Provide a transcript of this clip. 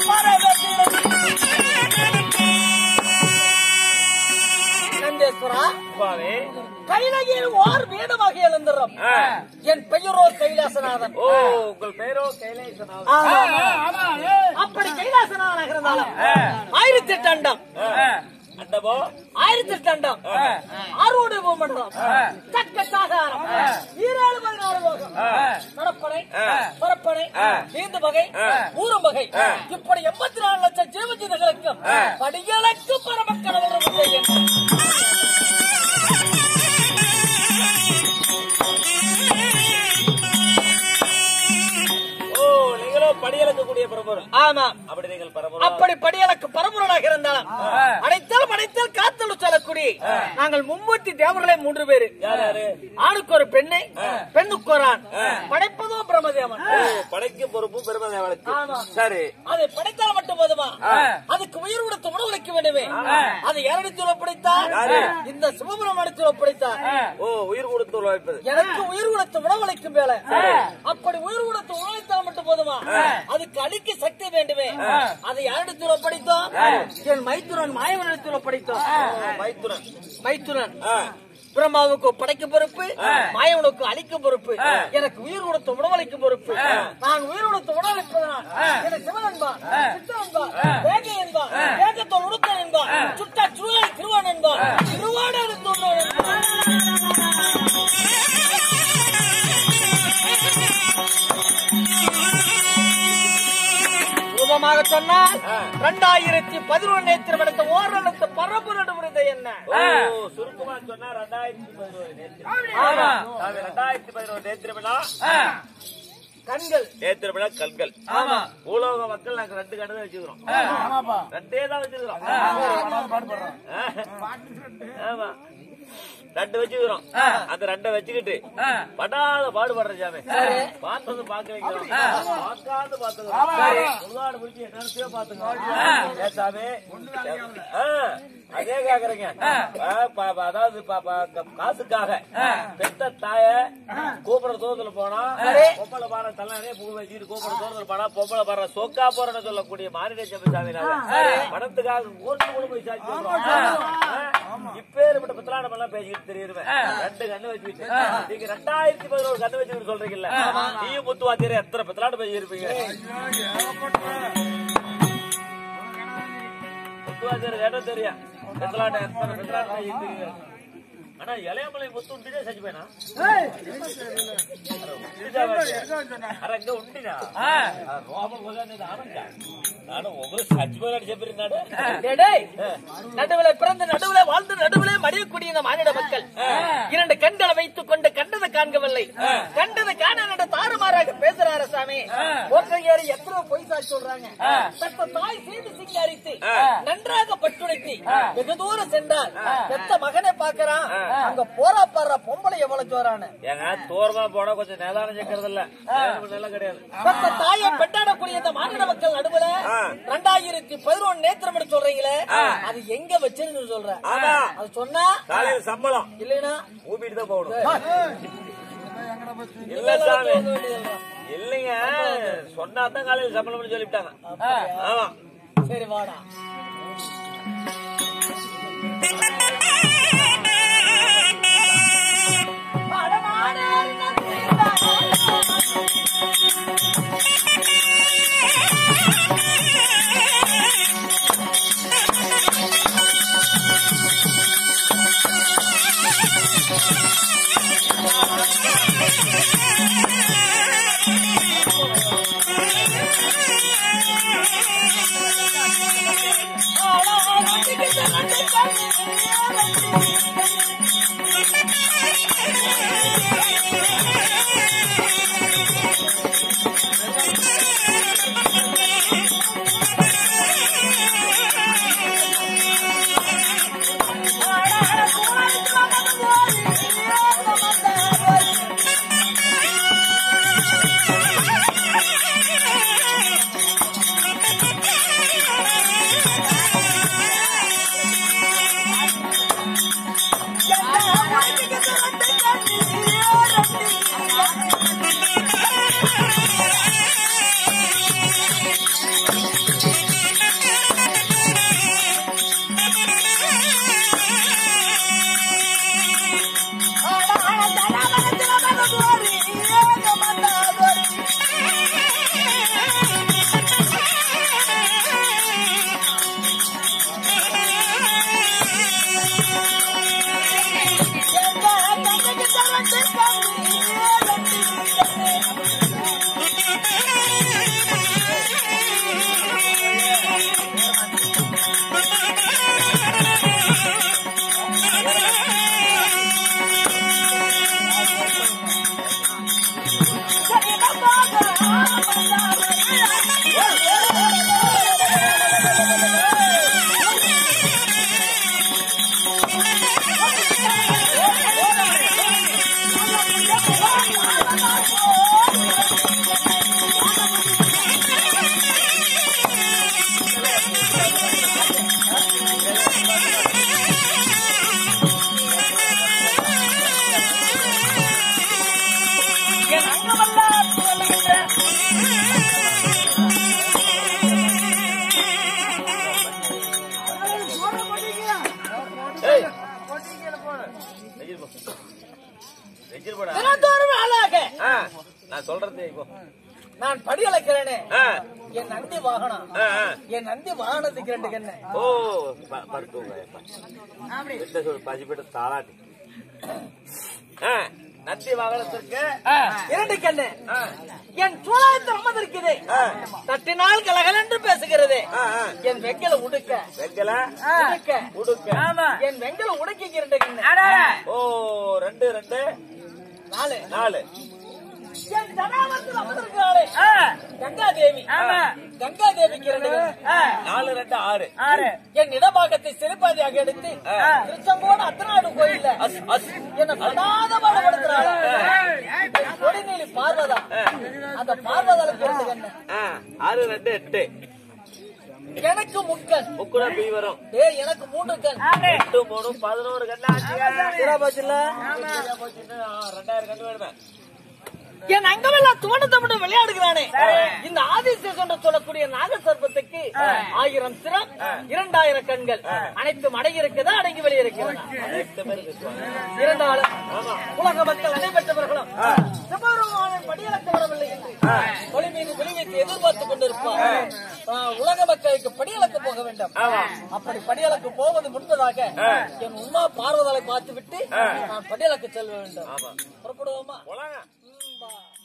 கண்டேஸ்வரா சுவாமி கைலகியில் ஓர் வீடுமாக எழுந்துறோம் ஆ. என் பெயரோ கைலாசநாதன் ஓ உங்கள் பேரோ கைலாசநாதன் ஆமா. அப்படி கைலாசநாதனாக இருந்தாலும் ஆயிரத்தி எட்டு அண்டம் அண்டபோ ஆயிரத்தி எட்டு அண்டம் ஆரோடு பூமண்டலம் தக்க சாகாரம் ஈரேழு பதினாறு லோகம் நடப்படை பரப்படை நீந்து வகை ஊரும் வகை இப்படி எண்பத்தி நாலு லட்சம் ஜீவஜீவிகளுக்கும் படிகளுக்கு பரமக்கடவுள் ஓ நீங்களோ படியளக்கக்கூடிய பரம்பொருள் ஆமா அப்படி நீங்கள் பரம்பொருள் அப்படி படியலுக்கு பரம்பொருளாக இருந்தாலும் அடைத்தால் அடைத்தால் காத்தல் சொல்லக்கூடிய நாங்கள் மும்மூர்த்தி தேவர்களே மூன்று பேரு யார் யாரு ஆணுக்கு ஒரு பெண்ணு பெண்ணுக்கு ஒரு ஆண் படைப்பதோ பிரம்மதேவன் ஓ, படைக்கும் பொறுப்பும் பெருமை தேவனுக்கு ஆமா. சரி அதை படைத்தால் மட்டும் போதுமா அதுக்கு உயிர் கொடுத்து உணவளிக்க வேண்டுமே அதை யாரிடத்தில் ஒப்படைத்தார் யாரு? இந்த சிவபெருமானத்தில் ஒப்படைத்தார் ஓ உயிர் கொடுத்து உழைப்பது எனக்கு உயிர் கொடுத்து உணவளிக்கும் வேலை அப்படி உயிர் கொடுத்து உணவளித்தால் மட்டும் போதுமா அதுக்கு அழிக்க சக்தி வேண்டுமே அதை யாரிடத்தில் ஒப்படைத்தோம் என் மைத்துரன் மாயவனிடத்தில் ஒப்படைத்தோம் மைத்துரன் மைத்துரன் ஆ. பிரம்மாவுக்கு படைக்கும் பொறுப்பு மாயவனுக்கு அழிக்கும் பொறுப்பு எனக்கு உயிர் கொடுத்து உணவளிக்கும் பொறுப்பு நான் உயிர் கொடுத்து உணவளிப்பதனால் எனக்கு சிவன் என்பான் சித்தன் என்பான் வேக என்பான் வேகத்தோல் உடுத்தன் என்பான் சுட்டா சுழல் திருவான் என்பான் திருவாடு எடுத்துள்ளோன் என்பான் ரூபமாக சொன்னால் இரண்டாயிரத்தி பதினொன்னு திருமணத்தை ஓரணத்து பரப்பு நடுமுறை என்ன ஓ சுருக்கமா சொன்னா ரெண்டாயிரத்தி பதினோரு நேத்திரம் ஆமா. அது ரெண்டாயிரத்தி பதினோரு நேத்திரம்னா கண்கள் நேத்திரம்னா கல்கள் ஆமா பூலோக மக்கள் நாங்க ரெண்டு கண்ணு தான் வச்சுக்கிறோம் ரெண்டே தான் வச்சிருக்கிறோம் ஆமா ரெண்டு வச்சுக்கிறோம் அந்த ரெண்டை வச்சுக்கிட்டு படாத பாடுபடுற சாமி பார்த்தது பாக்க வைக்கிறோம் பார்க்காத பாத்துக்கிறோம் முழுதாடு முடிச்சு என்னத்தையோ பாத்துக்கிறோம் ஏன் சாமி ஆ, அதே கேக்குறீங்க ஆ, ப- ப- அதாவது ப- ப- க- காசுக்காக பெத்த தாய கூப்பிட தூரத்துல போனா பொம்பளை பாடுற தலை பூ வச்சுட்டு கூப்பிட தூரத்துல போனா பொம்பளை பாடுற சொக்கா போறன்னு சொல்லக்கூடிய மாநில ஜெபசாமி பணத்துக்காக கோர்ட்டு கூட போய் சாட்சி சொல்றோம் இப்பேற்பட்ட பித்தலாடம் எல்லாம் பேசிக்கிட்டு தெரியுமே ரெண்டு கண்ணு வச்சுக்கிட்டு நீங்க ரெண்டாயிரத்தி பதினோரு கண்ணு வச்சுக்கிட்டு சொல்றீங்கல்ல நீயும் முத்து வாத்தியாரே எத்தனை பித்தலாடம் பேசி இருப்பீங்க முத்து வாத்தியார் கேட்டா தெரியும் பித்தலாட்டம் எத்தனை பித்தலாட்டம் பேசிட்டு இருக்கீங்க ஆனா இளையமலை முத்து உண்டினே சச்சி போயினா అరే ఇంకా ఉండినా రోమం పోగానే ఆనంద நானும் ஒவ்வொரு சச்சி போய் చెప్పినాడు டேய், டேய். நடுவுல பிறந்து நடுவுல வாழ்ந்து நடுவுல மடியக்கூடிய இந்த மானிட மக்கள் இரண்டு கண்களை வைத்துக் கொண்டு கண்டதை காண்கவில்லை கண்டதை காண நட தாறுமாறாக பேசுறாரு சாமி ஒற்றையேறி எத்தனை பொய் சாட்சி சொல்றாங்க பெத்த தாய் செய்து சிங்காரித்து நன்றாக பட்டுடைத்து வெகு தூரம் சென்றார் பெத்த மகனை பாக்குறான் அங்க போறா பாடுற பொம்பளை எவ்வளவு ஜோரானு ஏங்க தூரமா போனா கொஞ்சம் நிதானம் செக்கிறது இல்ல நிலம் கிடையாது பெத்த தாயை பெட்டாடக்கூடிய இந்த மாநில மக்கள் நடுவுல ரெண்டாயிரத்தி பதினொன்னு நேத்திரம் சொல்றீங்களே அது எங்க வச்சிருந்து சொல்ற ஆமா. அது சொன்னா காலையில சம்பளம் இல்லைன்னா ஊப்பிட்டு தான் போகணும் இல்ல சாமி இல்லைங்க சொன்னா தான் காலையில சம்பளம்னு சொல்லிவிட்டாங்க ஆமா சரி வாடா வச்சிரு போடா தினந்தோறும் ஆளாக ஆ, நான் சொல்றது இப்போ நான் படியளக்கிறேனே ஆ, என் நந்தி வாகனம் ஆ, ஆ. என் நந்தி வாகனத்துக்கு ரெண்டு கண்ணு ஓ ப- படுத்துங்க என்ன சொல் பசிப்பிட்ட தாளாட்டி ஆ, நந்தி வாகனத்திற்கு இரண்டு கண்ணு ஆ, என் சூழாயத்தில் அமர்ந்திருக்குது ஆ. தட்டினால் கலகல் என்று பேசுகிறது ஆ, ஆ. என் வெங்கல உடுக்க வெங்கல உடுக்க உடுக்க என் வெங்கல உடுக்கிக்கு இரண்டு கண்ணு ஓ ரெண்டு ரெண்டு நாலு நாலு என் ஜனாவத்தில் அமர்ந்திருக்கிறாளே கங்கா தேவி கங்கா தேவிக்கு இரண்டு கண்ணு நாலு ரெண்டு ஆறு என் இடபாகத்தை சிறுபாதியாக எடுத்து திருச்செங்கோடு அத்தநாடு கோயில்ல அஸ் அஸ் என்ன படாத பாடுபடுத்துறாள் கொடிநீலி பார்வதா அந்த பார்வதாளுக்கு இரண்டு கண்ணு ஆ, ஆறு ரெண்டு எட்டு எனக்கு முக்கன் முக்குட பீ வரும் ஏய் எனக்கு மூன்று கண் எட்டு மூணு பதினோரு கண்ணு ஆச்சு சிறப்பாச்சுல்ல ரெண்டாயிரம் கண்ணு வேணுமே என் அங்கமெல்லாம் தோண்ட தமிழ் விளையாடுகிறானே இந்த ஆதிசேஷன் என்று சொல்லக்கூடிய நாக சர்ப்பத்துக்கு ஆயிரம் சிரம் இரண்டாயிரம் கண்கள் அனைத்தும் அடங்கி இருக்குதா அடங்கி வெளியே இருக்கிறதா எட்டு பேர் பேசுவாங்க இரண்டாள் உலக மக்கள் அனைவற்றவர்களும் சிவபெருமானின் படியளக்க வரவில்லை என்று ஒளி மீது வெளியேற்றி எதிர்பார்த்துக் கொண்டிருப்பார் ஆ, உலக மக்களுக்கு படியளக்க போக வேண்டும் அப்படி படியளக்கு போவது முன்பதாக என் உமா பார்வதலை பார்த்து விட்டு நான் படியளக்கு செல்ல வேண்டும் புறப்படுவோமா போலாங்க ம், வா.